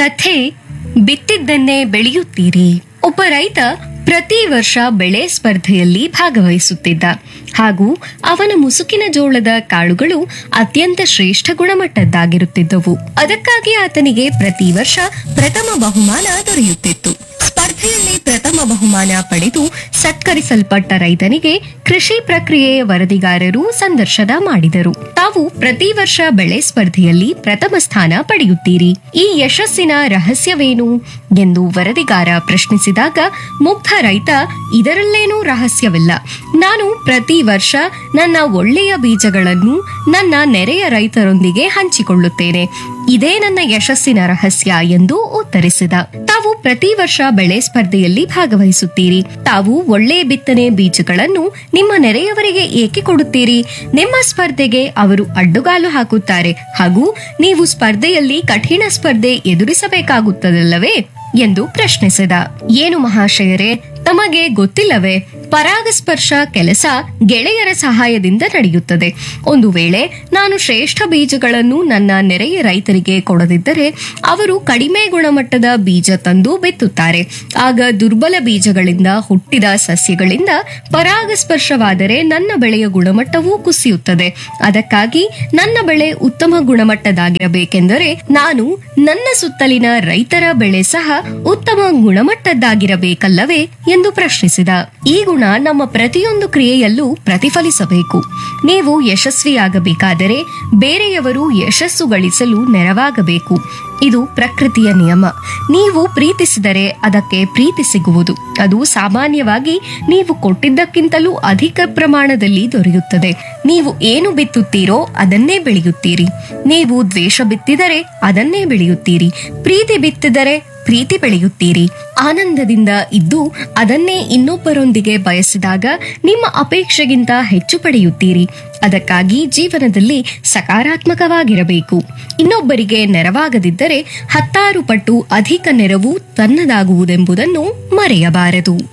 ಕಥೆ ಬಿತ್ತಿದ್ದನ್ನೇ ಬೆಳೆಯುತ್ತೀರಿ ಒಬ್ಬ ರೈತ ಪ್ರತಿ ವರ್ಷ ಬೆಳೆ ಸ್ಪರ್ಧೆಯಲ್ಲಿ ಭಾಗವಹಿಸುತ್ತಿದ್ದ ಹಾಗೂ ಅವನ ಮುಸುಕಿನ ಜೋಳದ ಕಾಳುಗಳು ಅತ್ಯಂತ ಶ್ರೇಷ್ಠ ಗುಣಮಟ್ಟದ್ದಾಗಿರುತ್ತಿದ್ದವು ಅದಕ್ಕಾಗಿ ಆತನಿಗೆ ಪ್ರತಿ ವರ್ಷ ಪ್ರಥಮ ಬಹುಮಾನ ದೊರೆಯುತ್ತಿತ್ತು ಸ್ಪರ್ಧೆಯಲ್ಲಿ ಪ್ರಥಮ ಬಹುಮಾನ ಪಡೆದು ಸತ್ಕರಿಸಲ್ಪಟ್ಟ ರೈತನಿಗೆ ಕೃಷಿ ಪ್ರಕ್ರಿಯೆಯ ವರದಿಗಾರರು ಸಂದರ್ಶನ ಮಾಡಿದರು ತಾವು ಪ್ರತಿ ವರ್ಷ ಬೆಳೆ ಸ್ಪರ್ಧೆಯಲ್ಲಿ ಪ್ರಥಮ ಸ್ಥಾನ ಪಡೆಯುತ್ತೀರಿ ಈ ಯಶಸ್ಸಿನ ರಹಸ್ಯವೇನು ಎಂದು ವರದಿಗಾರ ಪ್ರಶ್ನಿಸಿದಾಗ ಮುಗ್ಧ ರೈತ ಇದರಲ್ಲೇನೂ ರಹಸ್ಯವಿಲ್ಲ ನಾನು ಪ್ರತಿ ವರ್ಷ ನನ್ನ ಒಳ್ಳೆಯ ಬೀಜಗಳನ್ನು ನನ್ನ ನೆರೆಯ ರೈತರೊಂದಿಗೆ ಹಂಚಿಕೊಳ್ಳುತ್ತೇನೆ ಇದೇ ನನ್ನ ಯಶಸ್ಸಿನ ರಹಸ್ಯ ಎಂದು ಉತ್ತರಿಸಿದ ತಾವು ಪ್ರತಿ ವರ್ಷ ಬೆಳೆ ಸ್ಪರ್ಧೆಯಲ್ಲಿ ಭಾಗವಹಿಸುತ್ತೀರಿ ತಾವು ಒಳ್ಳೆಯ ಬಿತ್ತನೆ ಬೀಜಗಳನ್ನು ನಿಮ್ಮ ನೆರೆಯವರಿಗೆ ಏಕೆ ಕೊಡುತ್ತೀರಿ ನಿಮ್ಮ ಸ್ಪರ್ಧೆಗೆ ಅವರು ಅಡ್ಡುಗಾಲು ಹಾಕುತ್ತಾರೆ ಹಾಗೂ ನೀವು ಸ್ಪರ್ಧೆಯಲ್ಲಿ ಕಠಿಣ ಸ್ಪರ್ಧೆ ಎದುರಿಸಬೇಕಾಗುತ್ತದಲ್ಲವೇ ಎಂದು ಪ್ರಶ್ನಿಸಿದ ಏನು ಮಹಾಶಯರೇ ತಮಗೆ ಗೊತ್ತಿಲ್ಲವೇ ಪರಾಗಸ್ಪರ್ಶ ಕೆಲಸ ಗೆಳೆಯರ ಸಹಾಯದಿಂದ ನಡೆಯುತ್ತದೆ ಒಂದು ವೇಳೆ ನಾನು ಶ್ರೇಷ್ಠ ಬೀಜಗಳನ್ನು ನನ್ನ ನೆರೆಯ ರೈತರಿಗೆ ಕೊಡದಿದ್ದರೆ ಅವರು ಕಡಿಮೆ ಗುಣಮಟ್ಟದ ಬೀಜ ತಂದು ಬಿತ್ತುತ್ತಾರೆ ಆಗ ದುರ್ಬಲ ಬೀಜಗಳಿಂದ ಹುಟ್ಟಿದ ಸಸ್ಯಗಳಿಂದ ಪರಾಗಸ್ಪರ್ಶವಾದರೆ ನನ್ನ ಬೆಳೆಯ ಗುಣಮಟ್ಟವೂ ಕುಸಿಯುತ್ತದೆ ಅದಕ್ಕಾಗಿ ನನ್ನ ಬೆಳೆ ಉತ್ತಮ ಗುಣಮಟ್ಟದಾಗಿರಬೇಕೆಂದರೆ ನಾನು ನನ್ನ ಸುತ್ತಲಿನ ರೈತರ ಬೆಳೆ ಸಹ ಉತ್ತಮ ಗುಣಮಟ್ಟದ್ದಾಗಿರಬೇಕಲ್ಲವೇ ಎಂದು ಪ್ರಶ್ನಿಸಿದ ಈ ಗುಣ ನಮ್ಮ ಪ್ರತಿಯೊಂದು ಕ್ರಿಯೆಯಲ್ಲೂ ಪ್ರತಿಫಲಿಸಬೇಕು ನೀವು ಯಶಸ್ವಿಯಾಗಬೇಕಾದರೆ ಬೇರೆಯವರು ಯಶಸ್ಸು ಗಳಿಸಲು ನೆರವಾಗಬೇಕು ಇದು ಪ್ರಕೃತಿಯ ನಿಯಮ ನೀವು ಪ್ರೀತಿಸಿದರೆ ಅದಕ್ಕೆ ಪ್ರೀತಿ ಸಿಗುವುದು ಅದು ಸಾಮಾನ್ಯವಾಗಿ ನೀವು ಕೊಟ್ಟಿದ್ದಕ್ಕಿಂತಲೂ ಅಧಿಕ ಪ್ರಮಾಣದಲ್ಲಿ ದೊರೆಯುತ್ತದೆ ನೀವು ಏನು ಬಿತ್ತುತ್ತೀರೋ ಅದನ್ನೇ ಬೆಳೆಯುತ್ತೀರಿ ನೀವು ದ್ವೇಷ ಬಿತ್ತಿದರೆ ಅದನ್ನೇ ಬೆಳೆಯುತ್ತೀರಿ ಪ್ರೀತಿ ಬಿತ್ತಿದರೆ ಪ್ರೀತಿ ಬೆಳೆಯುತ್ತೀರಿ ಆನಂದದಿಂದ ಇದ್ದು ಅದನ್ನೇ ಇನ್ನೊಬ್ಬರೊಂದಿಗೆ ಬಯಸಿದಾಗ ನಿಮ್ಮ ಅಪೇಕ್ಷೆಗಿಂತ ಹೆಚ್ಚು ಪಡೆಯುತ್ತೀರಿ ಅದಕ್ಕಾಗಿ ಜೀವನದಲ್ಲಿ ಸಕಾರಾತ್ಮಕವಾಗಿರಬೇಕು ಇನ್ನೊಬ್ಬರಿಗೆ ನೆರವಾಗದಿದ್ದರೆ ಹತ್ತಾರು ಪಟ್ಟು ಅಧಿಕ ನೆರವು ತನ್ನದಾಗುವುದೆಂಬುದನ್ನು ಮರೆಯಬಾರದು